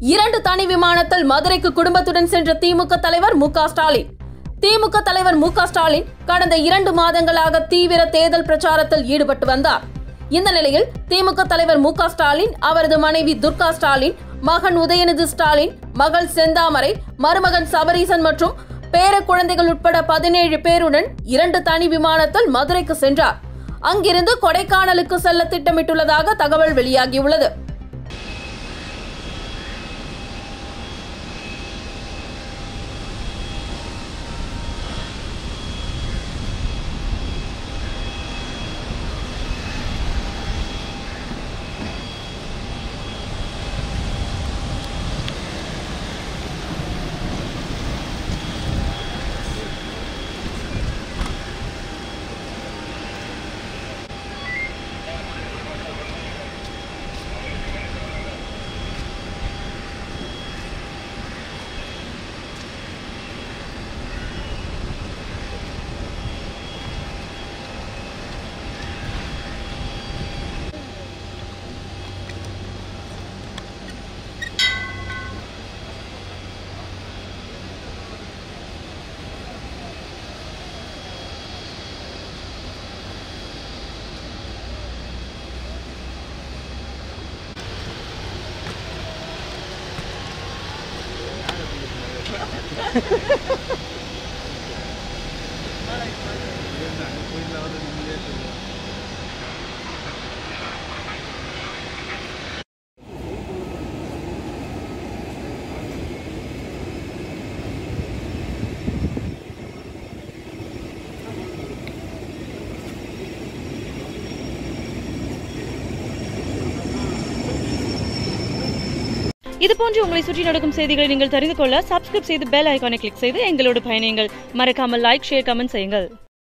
இரண்டு தனி விமானத்தில் மதுரைக்கு குடும்பத்துடன் சென்ற திமுக தலைவர் மு க ஸ்டாலின் திமுக தலைவர் மு க ஸ்டாலின் கடந்த இரண்டு மாதங்களாக தீவிர தேர்தல் பிரச்சாரத்தில் ஈடுபட்டு வந்தார் இந்த நிலையில் திமுக தலைவர் மு க ஸ்டாலின் அவரது மனைவி துர்கா ஸ்டாலின் மகன் உதயநிதி ஸ்டாலின் மகள் செந்தாமரை மருமகன் சபரீசன் மற்றும் பேர குழந்தைகள் உட்பட பதினேழு பேருடன் இரண்டு தனி விமானத்தில் மதுரைக்கு சென்றார் அங்கிருந்து கொடைக்கானலுக்கு செல்ல திட்டமிட்டுள்ளதாக தகவல் வெளியாகியுள்ளது இது போன்று உங்களை சுற்றி நடக்கும் செய்திகளை நீங்கள் தெரிந்து கொள்ள சப்ஸ்கிரைப் செய்து பெல் ஐகானை கிளிக் செய்து எங்களோடு பயணியுங்கள் மறக்காமல் லைக் ஷேர் கமெண்ட் செய்யுங்கள்